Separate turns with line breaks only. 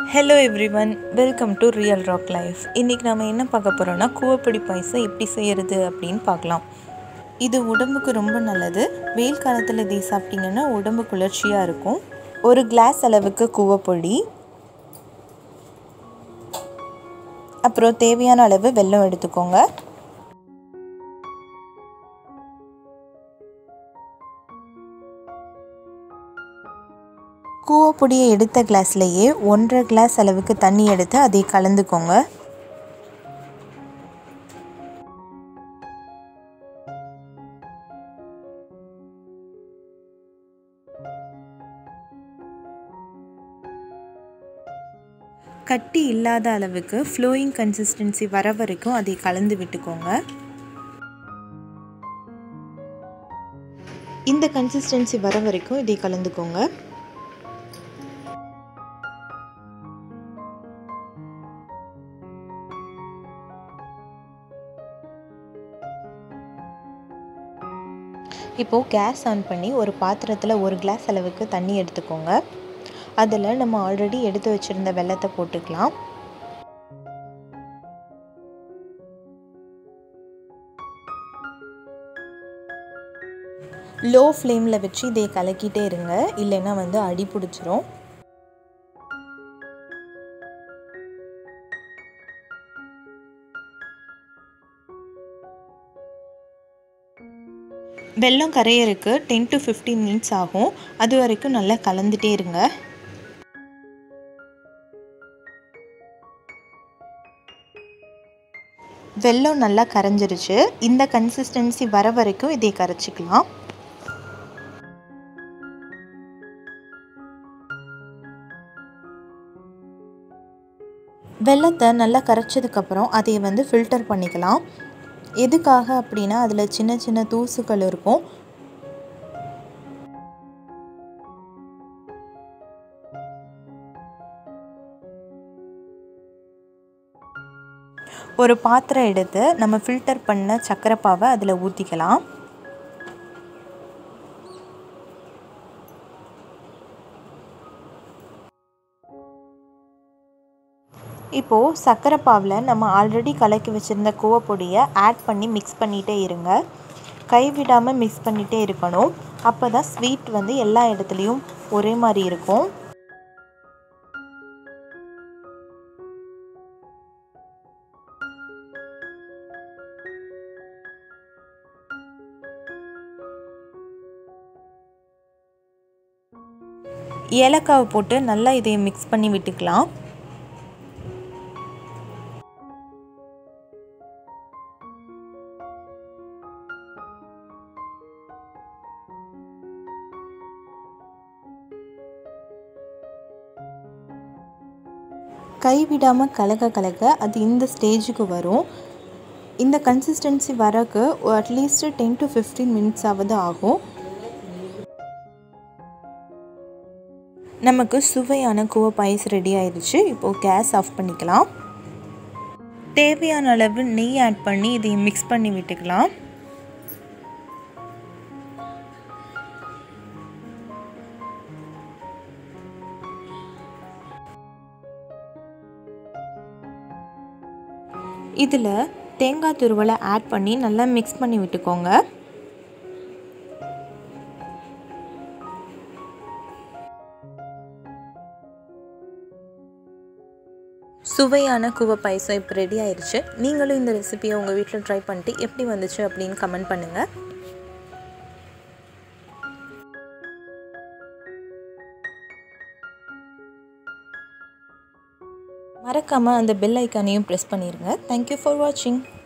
hello everyone welcome to real rock life இன்றைக்கி நம்ம என்ன பார்க்க போகிறோன்னா கூவப்பொடி பாயசம் எப்படி செய்கிறது அப்படின்னு பார்க்கலாம் இது உடம்புக்கு ரொம்ப நல்லது வெயில் காலத்தில் இதை சாப்பிட்டிங்கன்னா உடம்பு குளிர்ச்சியாக இருக்கும் ஒரு கிளாஸ் அளவுக்கு கூவப்பொடி அப்புறம் தேவையான அளவு வெல்லம் எடுத்துக்கோங்க கூவப்பொடியை எடுத்த கிளாஸ்லேயே ஒன்றரை கிளாஸ் அளவுக்கு தண்ணி எடுத்து அதை கலந்துக்கோங்க கட்டி இல்லாத அளவுக்கு ஃப்ளோயிங் கன்சிஸ்டன்சி வர வரைக்கும் அதை கலந்து விட்டுக்கோங்க இந்த கன்சிஸ்டன்சி வர வரைக்கும் இதை கலந்துக்கோங்க இப்போது கேஸ் ஆன் பண்ணி ஒரு பாத்திரத்தில் ஒரு கிளாஸ் அளவுக்கு தண்ணி எடுத்துக்கோங்க அதில் நம்ம ஆல்ரெடி எடுத்து வச்சுருந்த வெள்ளத்தை போட்டுக்கலாம் லோ ஃப்ளேமில் வச்சு இதை கலக்கிட்டே இருங்க இல்லைன்னா வந்து அடி பிடிச்சிரும் வெல்லம் கரையறக்கு டென் டு ஃபிஃப்டீன் மினிட்ஸ் ஆகும் அது வரைக்கும் நல்லா கலந்துட்டே இருங்க வெல்லம் நல்லா கரைஞ்சிருச்சு இந்த கன்சிஸ்டன்சி வர வரைக்கும் இதை கரைச்சிக்கலாம் வெள்ளத்தை நல்லா கரைச்சதுக்கப்புறம் அதை வந்து ஃபில்டர் பண்ணிக்கலாம் எதுக்காக அப்படின்னா அதில் சின்ன சின்ன தூசுகள் இருக்கும் ஒரு பாத்திரம் எடுத்து நம்ம ஃபில்டர் பண்ண சக்கரைப்பாவை அதில் ஊற்றிக்கலாம் இப்போது சர்க்கரை பாவில் நம்ம ஆல்ரெடி கலக்கி வச்சுருந்த கூவப்பொடியை ஆட் பண்ணி மிக்ஸ் பண்ணிகிட்டே இருங்க கைவிடாமல் மிக்ஸ் பண்ணிகிட்டே இருக்கணும் அப்போ தான் ஸ்வீட் வந்து எல்லா இடத்துலையும் ஒரே மாதிரி இருக்கும் ஏலக்காவை போட்டு நல்லா இதை மிக்ஸ் பண்ணி விட்டுக்கலாம் கைவிடாமல் கலக்க கலக்க அது இந்த ஸ்டேஜுக்கு வரும் இந்த கன்சிஸ்டன்சி வரக்கு at least ten to fifteen minutes ஆவது ஆகும் நமக்கு சுவையான கூவ பாயசம் ரெடி ஆயிடுச்சு இப்போது கேஸ் ஆஃப் பண்ணிக்கலாம் தேவையான அளவு நெய் ஆட் பண்ணி இதை மிக்ஸ் பண்ணி விட்டுக்கலாம் இதில் தேங்காய் துருவலை ஆட் பண்ணி நல்லா மிக்ஸ் பண்ணி விட்டுக்கோங்க சுவையான கூவ பாயசம் இப்போ ரெடி ஆயிடுச்சு நீங்களும் இந்த ரெசிபியை உங்கள் வீட்டில் ட்ரை பண்ணிட்டு எப்படி வந்துச்சு அப்படின்னு கமெண்ட் பண்ணுங்கள் மறக்காமல் அந்த பெல் ஐக்கானையும் ப்ரெஸ் பண்ணிடுங்க தேங்க்யூ ஃபார் வாட்சிங்